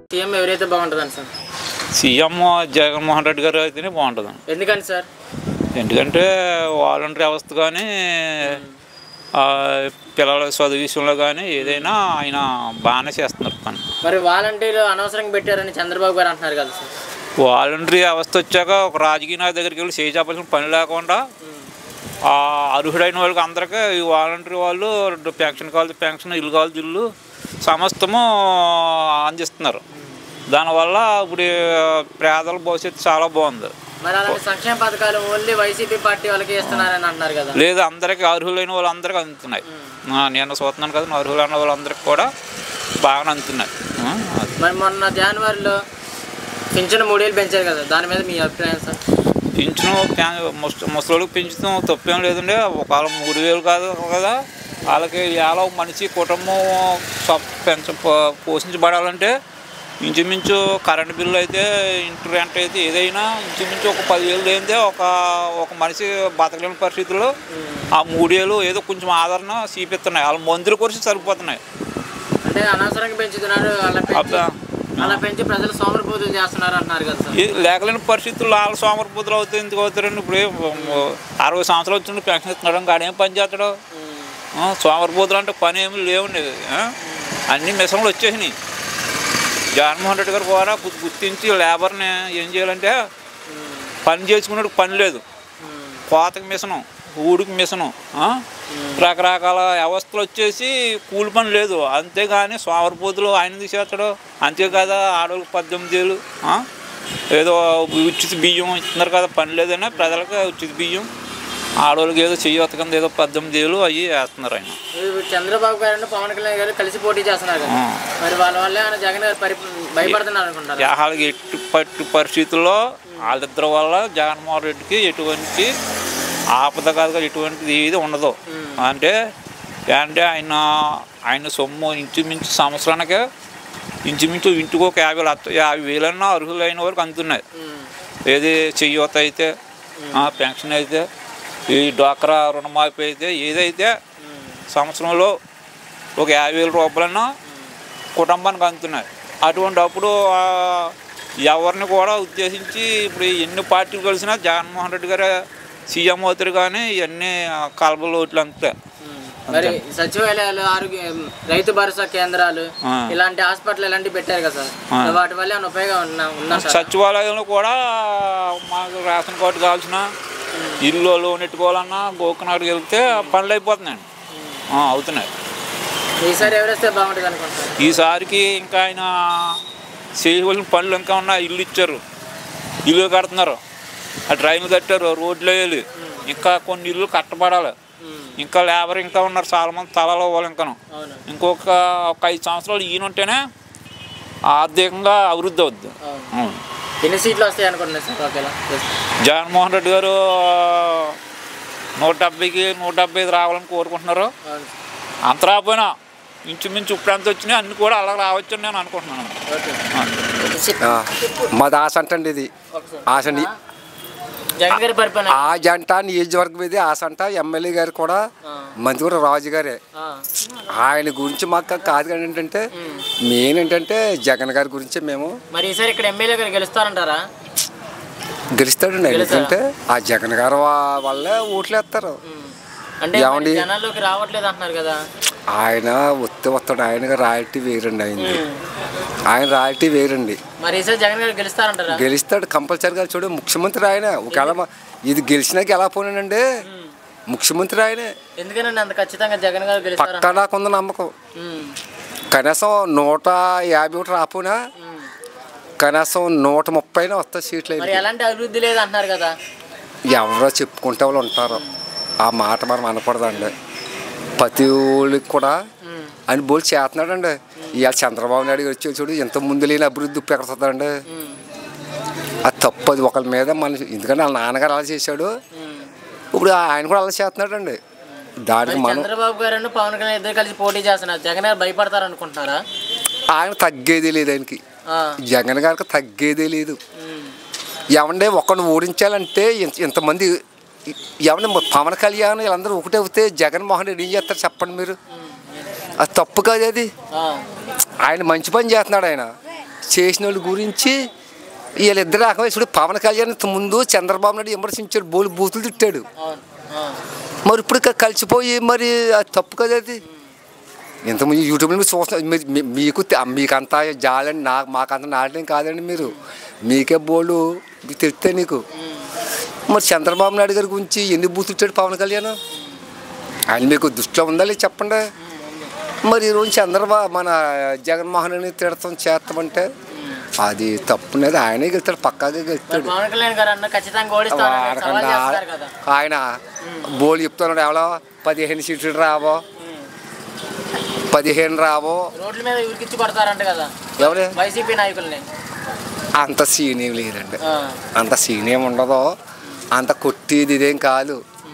CM ఎవరైతే బాగుంటుందని sir CM Jaganmohan Reddy గారు అయితేనే బాగుంటుంది ఎందుకని సార్ ఎందుకంటే వాలంటరీ వ్యవస్థ కానీ ఆ, పిల్లల చదువు విషయంలో కానీ ఏదైనా ఆయన బాగానే చేస్తున్నారు పని మరి వాలంటీర్లు అనవసరంగా పెట్టారని చంద్రబాబు గారు అంటున్నారు కదా సార్ వాలంటరీ వ్యవస్థ వచ్చాక ఒక రాజకీయ నాయకు దగ్గరికి వెళ్ళి చేయి చెప్పాల్సిన పని లేకుండా ఆ అర్హుడైన వాళ్ళకి అందరికీ ఈ వాలంటరీ వాళ్ళు పెన్షన్ కావాలి పెన్షన్ ఇల్లు కావాలి ఇల్లు సమస్తము అందిస్తున్నారు దానివల్ల ఇప్పుడు పేదల భవిష్యత్తు చాలా బాగుంది మరి అలాంటి సంక్షేమ పథకాలు ఓన్లీ వైసీపీ పార్టీ వాళ్ళకి ఇస్తున్నారని అంటున్నారు కదా లేదు అందరికీ అర్హులైన వాళ్ళందరికీ అందుతున్నాయి ఆ, నేను చూస్తున్నాను కదా అర్హులైన వాళ్ళందరికీ కూడా బాగానే అందుతున్నాయి ఆ, అది. మరి మొన్న జనవరిలో పింఛను మూడేళ్ళు పెంచారు కదా దాని మీద మీ అభిప్రాయం సార్ పింఛను ప్యా- ముస ముసలోళ్ళకి పెంచుతాం తప్పేం లేదండి ఒకవేళ మూడు వేలు కాదు కదా వాళ్ళకి ఎలా మనిషి కుటుంబం సప్- పెంచ పో- పోషించబడాలంటే ఇంచుమించు కరెంట్ బిల్లు అయితే ఇంటి రెంట్ అయితే ఏదైనా ఇంచుమించు ఒక పదివేలు లేనిదే ఒక ఒక మనిషి బతకలేని పరిస్థితుల్లో ఆ మూడేళ్ళు ఏదో కొంచెం ఆదరణ చూపిస్తున్నాయి వాళ్ళ మందుల కొరిసి సరిపోతున్నాయి అంటే అనవసరంగా పెంచుతున్నారు అలా పెంచి అబ్బా. అలా పెంచి ప్రజలు సోమరిపోతులు చేస్తున్నారు అంటున్నారు కదా సార్ ఈ లేకలేని పరిస్థితుల్లో వాళ్ళ సోమరిపోతులు అవుతాయి ఎందుకు అవుతారండి ఇప్పుడు ఏం, అరవై సంవత్సరాలు వచ్చిన పెన్షన్ ఇస్తున్నాడు గాడేం పని చేస్తాడు ఆ, సోమరిపోతులు అంటే పని ఏమి లేవండి ఆ? అన్ని మిషన్లు వచ్చేసినాయి జగన్మోహన్ రెడ్డి గారు కూడా గు- గుర్తించి లేబర్ని ఏం చేయాలంటే పని చేసుకున్నాడు పని లేదు కోతకి మిషను ఊడికి మిషను ఆ? రకరకాల వ్యవస్థలు వచ్చేసి కూలి పని లేదు అంతేగాని సోమరిపోతులు ఆయన తీసేస్తాడు అంతేకాదా ఆడవాళ్ళకి పద్దెనిమిది ఏళ్ళు ఆ? ఏదో ఉచిత బియ్యం ఇస్తున్నారు కదా పని లేదని ప్రజలకు ఉచిత బియ్యం ఆడవాళ్ళకి ఏదో చెయ్యొత్త కింద ఏదో పద్దెనిమిది ఏళ్ళు అవి వేస్తున్నారు ఆయన ఇప్పుడు చంద్రబాబు గారు పవన్ కళ్యాణ్ గారు కలిసి పోటీ చేస్తున్నారు కదా ఆ. మరి వాళ్ళ వల్లే ఆయన జగన్ గారు పరి భయపడుతున్నారు అనుకుంటారు వాళ్ళకి ఎట్టి పట్టి పరిస్థితుల్లో వాళ్ళిద్దరి వల్ల జగన్మోహన్ రెడ్డికి ఎటువంటి ఆపద కాదు ఎటువంటిది ఏది ఉండదు అంటే అంటే ఆయన ఆయన సొమ్ము ఇంచుమించు సంవత్సరానికి ఇంచుమించు ఇంటికి ఒక యాభై లక్ష యాభై వేలన్నా అర్హులైన వరకు అందుతున్నాయి ఏది చెయ్యొత అయితే ఆ, పెన్షన్ అయితే ఈ డ్వాక్రా రుణమాఫీ అయితే ఏదైతే సంవత్సరంలో ఒక యాభై వేల రూపాయలన్నా కుటుంబానికి అందుతున్నాయి అటువంటి అప్పుడు ఆ, ఎవరిని కూడా ఉద్దేశించి ఇప్పుడు ఎన్ని పార్టీలు కలిసినా జగన్మోహన్ రెడ్డి గారు సీఎం అవుతారు కానీ ఇవన్నీ కలబలు ఓట్లు అంతే మరి సచివాలయాలు ఆరోగ్య రైతు భరోసా కేంద్రాలు ఆ. ఇలాంటి హాస్పిటల్ ఇలాంటివి పెట్టారు కదా సార్ ఆ. సో వాటి వల్ల ఏమైనా ఉపయోగం ఉన్నా ఉందా సార్ సచివాలయంలో కూడా మాకు రేషన్ కార్డు కావాల్సిన ఇల్లు లోన్ ఎట్టుకోవాలన్నా గోకునాడికి వెళ్తే పనులు అయిపోతున్నాయండి ఆ, అవుతున్నాయి ఈసారి ఎవరేస్తే బాగుంటుంది అనుకుంటారు ఈసారికి ఇంకా ఆయన చేయవలసిన పనులు ఇంకా ఉన్నాయి ఇల్లు ఇచ్చారు ఇల్లు కడుతున్నారు ఆ డ్రైన్లు కట్టారు రోడ్లు వేయాలి ఇంకా కొన్ని ఇల్లు కట్టబడాలి ఇంకా లేబర్ ఇంకా ఉన్నారు చాలా మంది తలలో వాళ్ళు ఇంకాను అవును ఇంకొక ఒక ఐదు సంవత్సరాలు ఈయన ఉంటేనే ఆర్థికంగా అభివృద్ధి అవుద్ది అవును అవును. ఎన్ని సీట్లు వస్తాయి అనుకుంటున్నారు సార్ ఓకేలా జగన్మోహన్ రెడ్డి గారు నూట డెబ్బైకి నూట డెబ్బై ఐదు రావాలని కోరుకుంటున్నారు అవును అంత రాకపోయినా ఇంచుమించు ఇప్పుడు ఎంత వచ్చినాయి అన్ని కూడా అలా రావచ్చని నేను అనుకుంటున్నాను ఓకే ఆ. ఆ, మాది ఆశ అంటండి ఇది ఒకసారి. ఆశని జగన్ గారి పరిపాలన ఆ జంట నియోజకవర్గం ఇది ఆశ అంట ఎమ్మెల్యే గారు కూడా ఆ. మంత్రి రాజు గారే ఆ. ఆయన గురించి మాకు కాదు కానీ ఏంటంటే మెయిన్ ఏంటంటే జగన్ గారి గురించి మేము మరి ఈసారి ఇక్కడ ఎమ్మెల్యే గారు గెలుస్తారంటారా గెలుస్తాడండి గెలుస్తారా? ఎందుకంటే ఆ జగన్ గారు వా- వల్లే ఓట్లు వేస్తారు అంటే మరి ఏమండి? జనాల్లోకి రావట్లేదు అంటున్నారు కదా ఆయన వస్తే వస్తాడు ఆయన రాయల్టీ వేరండి ఆయనది ఆయన రాయల్టీ వేరండి మరి ఈసారి జగన్ గారు గెలుస్తారంటారా గెలుస్తాడు కంపల్సరీగా చూడు ముఖ్యమంత్రి ఆయన ఒకవేళ మా- ఇది గెలిచినాక ఎలా పోయినానండి ముఖ్యమంత్రి ఆయనే ఎందుకనండి అంత ఖచ్చితంగా జగన్ గారు గెలుస్తారంట పక్కా నాకుంది నమ్మకం కనీసం నూట యాభై ఒకటి రాపోయినా కనీసం నూట ముప్పైనా వస్తాయి సీట్లు మరి అయితే. ఎలాంటి అభివృద్ధి లేదు అంటున్నారు కదా ఎవరో చెప్పుకుంటే వాళ్ళు ఉంటారు ఆ మాట మనం అనకూడదండి ప్రతి ఊళ్ళకి కూడా ఆయన బోల్ చేస్తున్నాడండి ఇవాళ చంద్రబాబు నాయుడు గారు వచ్చి చూడు ఎంత ముందు లేని అభివృద్ధి ఉప్పు ఎక్కడుతుందండి అది తప్పు అది ఒకరి మీద మన ఎందుకంటే వాళ్ళ నాన్నగారు అలా చేశాడు ఇప్పుడు ఆయన కూడా అలా చేస్తున్నాడండి దానికి మరి మనం చంద్రబాబు గారు పవన్ కళ్యాణ్ ఇద్దరు కలిసి పోటీ చేస్తున్నారు జగన్ గారు భయపడతారు అనుకుంటున్నారా ఆయన తగ్గేది లేదు ఆయనకి ఆ. జగన్ గారికి తగ్గేదే లేదు ఉమ్. ఎవండే ఒకరిని ఓడించాలంటే ఇంత- ఇంతమంది ఎవరిని పవన్ కళ్యాణ్ వీళ్ళందరూ ఒకటే అవుతే జగన్మోహన్ రెడ్డి ఏం చేస్తారు చెప్పండి మీరు అది తప్పు కాదు అది ఆ. ఆయన మంచి పని చేస్తున్నాడు ఆయన చేసిన వాళ్ళ గురించి వీళ్ళిద్దరు రకమైన ఇప్పుడు పవన్ కళ్యాణ్ ఇంత ముందు చంద్రబాబు నాయుడు విమర్శించాడు బోలు బూతులు తిట్టాడు అవును ఆ. మరి ఇప్పుడు ఇక కలిసిపోయి మరి అది తప్పు కదా అది ఇంతకుముందు యూట్యూబ్లో మీరు చూస్తున్నారు మీ- మీ- మీకు తె- మీకంత జాలండి నాకు మాకంత నాటం కాదండి మీరు మీకే బోళ్ళు మీకు తెలుస్తాయి నీకు మరి చంద్రబాబు నాయుడు గారి గురించి ఎన్ని బూతులు ఇచ్చాడు పవన్ కళ్యాణ్ ఆయన మీకు దృష్టిలో ఉందా లేదు చెప్పండి మరి ఈరోజు చంద్రబాబు మన జగన్మోహన్ రెడ్డిని తిడతాం చేస్తామంటే అది తప్పు అనేది ఆయనే గెలుస్తాడు పక్కాగా మరి గెలుస్తాడు పవన్ కళ్యాణ్ గారు అన్న ఖచ్చితంగా ఓడిస్తారని సవాల్ వాడకుండా చేస్తారు కదా ఆయన బోల్ చెప్తున్నాడు ఎవరో పదిహేను సీట్లు రావో పదిహేను రావో రోడ్ల మీద ఉరికిచ్చి కొడతారంట కదా ఎవరే వైసీపీ నాయకుల్ని అంత సీన్ ఏం లేదండి ఆ. అంత సీన్ ఏం ఉండదు అంత కొట్టేది ఇదేం కాదు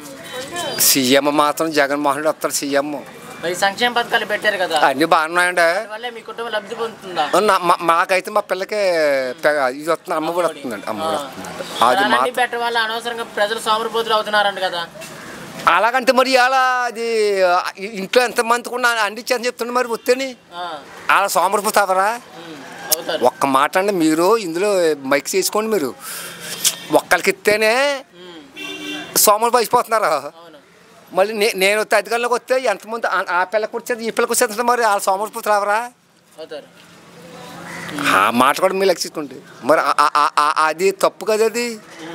సీఎం మాత్రం జగన్మోహన్ రెడ్డి వస్తాడు సీఎం మరి సంక్షేమ పథకాలు పెట్టారు కదా అన్నీ బాగున్నాయండి వల్లే మీ కుటుంబం లబ్ధి పొందుతుందా నా- మా- మాకైతే మా పిల్లకి పె- ఇది వస్తుంది అమ్మ కూడా వస్తుందండి అమ్మ కూడా వస్తుందండి అది అలాంటి మాత్రం పెట్టడం వల్ల అనవసరంగా ప్రజలు సోమరిపోతులు అవుతున్నారంట కదా అలాగంటే మరి అలా అది ఇంట్లో ఎంతమంది కూడా అందించని చెప్తుండే మరి వస్తేని ఆ. అలా సోమరిపోతావరా ఉమ్. అవుతారు ఒక్క మాట అండి మీరు ఇందులో మైక్ చేసుకోండి మీరు ఒక్కరికి ఇస్తేనే ఉమ్. సోమరు అయిపోతున్నారు అవును మళ్ళీ నే నేను వస్తే అధికారంలోకి వస్తే ఎంతమంది ఆ- ఆ పిల్లకి వచ్చేది ఈ పిల్లకి వచ్చేది మరి ఆ సోమరిపోతు రావరా అవుతారు ఆ మాట కూడా మీరు లక్షించుకోండి మరి ఆ- ఆ- ఆ- ఆ- అది తప్పు కదా అది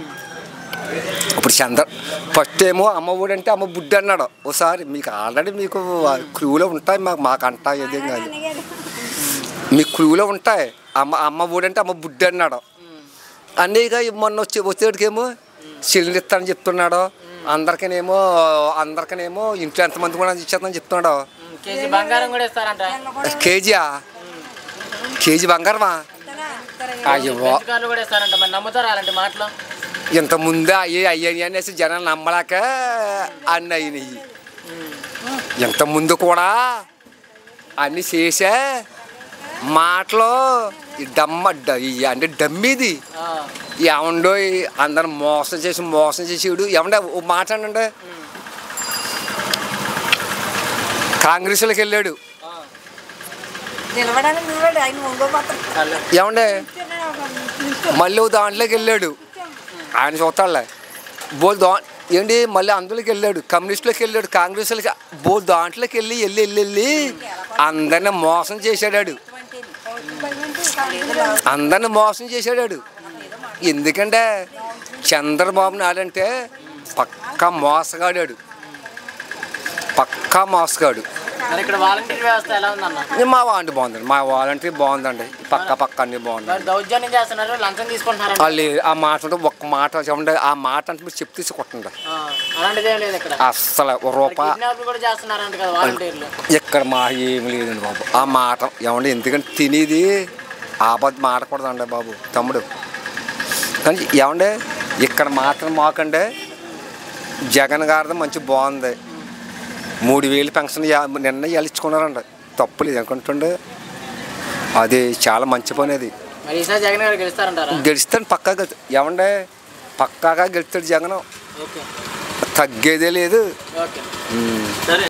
ఇప్పుడు చంద్ర ఫస్ట్ ఏమో అమ్మ ఒడి అంటే అమ్మ బుడ్డి అన్నాడు ఒకసారి మీకు ఆల్రెడీ మీకు క్రూలో ఉంటాయి మాకు మాకు అంటా ఏదేం కాదు మీకు క్రూలో ఉంటాయి అమ్మ అమ్మ ఒడి అంటే అమ్మ బుడ్డి అన్నాడు అన్నయ్యగా మొన్న వచ్చి వచ్చేటికేమో సిలిండర్ ఇస్తానని చెప్తున్నాడు అందరికనేమో అందరికనేమో ఇంట్లో ఎంతమంది కూడా ఇచ్చేస్తానని చెప్తున్నాడు ఉమ్. కేజీ బంగారం కూడా ఇస్తారంట కేజీయా కేజీ బంగారమా అయ్యో పెంచుకార్లు కూడా ఇస్తారంట మరి నమ్ముతారా అలాంటి మాటలు ఇంత ముందే అయ్యి అయ్యని అనేసి జనాలు నమ్మలేక అన్ని అయినాయి ఇంత ముందు కూడా అన్ని చేసే మాటలు ఈ డమ్మ డ- ఈ అంటే డమ్మిది ఆ. ఏమండో అందరు మోసం చేసి మోసం చేసేడు ఏమంటే ఓ మాట అనండి కాంగ్రెస్లోకి వెళ్ళాడు ఆ. నిలబడాలి నిలబడి ఆయన ఒంగోపోతారు కళ్ళు. ఏమండే మళ్ళీ ఓ దాంట్లోకి వెళ్ళాడు ఆయన చూస్తాడులే బోల్ దా ఏంటి మళ్ళీ అందులోకి వెళ్ళాడు కమ్యూనిస్టులోకి వెళ్ళాడు కాంగ్రెస్లోకి బోల్ దాంట్లోకి వెళ్ళి వెళ్ళి వెళ్ళి వెళ్ళి అందరిని మోసం చేశాడాడు అందరిని మోసం చేశాడాడు ఎందుకంటే చంద్రబాబు నాయుడు అంటే పక్కా మోసగాడాడు పక్కా మోసగాడు మరి ఇక్కడ వాలంటీర్ వ్యవస్థ ఎలా ఉందన్న మా వాలంటీ బాగుందండి మా వాలంటీ బాగుందండి పక్క పక్క అన్ని బాగుందండి మరి దౌర్జన్యం చేస్తున్నారు లంచం తీసుకుంటున్నారంట వాళ్ళు ఆ మాట ఉంటే ఒక్క మాట చెప్పండి ఆ మాట అంటే మీరు చెప్తే కొట్టండి ఆ. అలాంటిది ఏం లేదు ఇక్కడ అస్సలు ఒక రూపాయి కిడ్నాప్ కూడా చేస్తున్నారంట కదా వాలంటీర్లు ఎక్కడ మా ఏమి లేదండి బాబు ఆ మాట ఏమండి ఎందుకంటే తినేది ఆపద మాటకూడదండి బాబు తమ్ముడు కానీ ఏమండే ఇక్కడ మాత్రం మాకండే జగన్ గారిది మంచి బాగుంది మూడు వేలు పెన్షన్ యా- నిన్న ఇచ్చుకున్నారండి తప్పు లేదు అనుకుంటుండే అది చాలా మంచి పని అది మరి ఈసారి జగన్ గారు గెలుస్తారంటారా గెలుస్తాడు పక్కాగా ఏమండే పక్కాగా గెలుస్తాడు జగన్ ఓకే తగ్గేదే లేదు ఓకే సరే